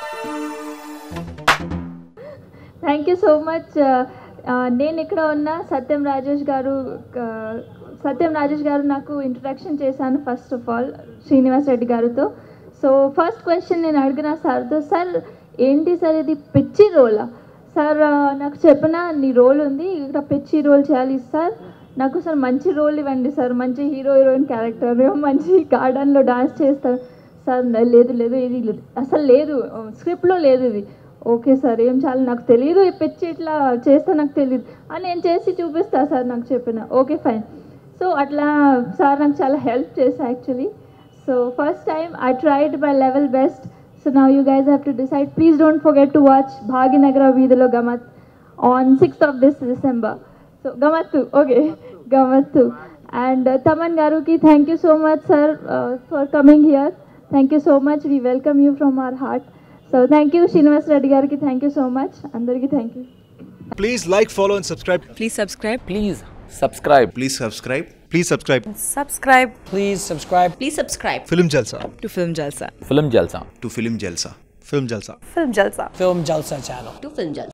Thank you so much నేను ఇక్కడ ఉన్న సత్యం రాజేష్ గారు ఆ, సత్యం రాజేష్ గారు నాకు ఇంట్రడక్షన్ చేశాను first of all Srinivas Reddy గారితో సో ఫస్ట్ క్వశ్చన్ నేను అడిగిన సార్తో సార్ ఏంటి సార్ ఇది పిచ్చి రోలా సార్ ఆ, నాకు చెప్పిన నీ రోల్ ఉంది ఇక్కడ పిచ్చి రోల్ చేయాలి సార్ నాకు సార్ మంచి రోల్ ఇవ్వండి సార్ మంచి హీరో హీరోయిన్ క్యారెక్టర్ మంచి గార్డెన్లో డాన్స్ చేస్తారు సార్ లేదు లేదు ఇది లేదు. అసలు లేదు స్క్రిప్ట్లో లేదు ఇది ఓకే సార్ ఏం చాలా నాకు తెలియదు ఈ పిచ్చి ఇట్లా చేస్తే నాకు తెలియదు అని నేను చేసి చూపిస్తా సార్ నాకు చెప్పిన ఓకే ఫైన్ సో అట్లా సార్ నాకు చాలా హెల్ప్ చేశా actually so first time I tried my level best so now you guys have to decide please don't forget to watch Bhagyanagara వీధిలో గమత్ on sixth of this December so గమత్తు okay గమత్తు and Thaman గారుకి thank you so much sir for coming here thank you so much we welcome you from our heart so thank you Srinivas Reddy గారికి thank you so much అందరికీ thank you Please like, follow, and subscribe. Please subscribe. Please subscribe. Please subscribe. Please subscribe. Subscribe Please subscribe Please subscribe Film Jalsa. to Film Jalsa. Film Jalsa. To Film Jalsa. Film Jalsa. Film Jalsa. Film Jalsa channel. To Film Jalsa.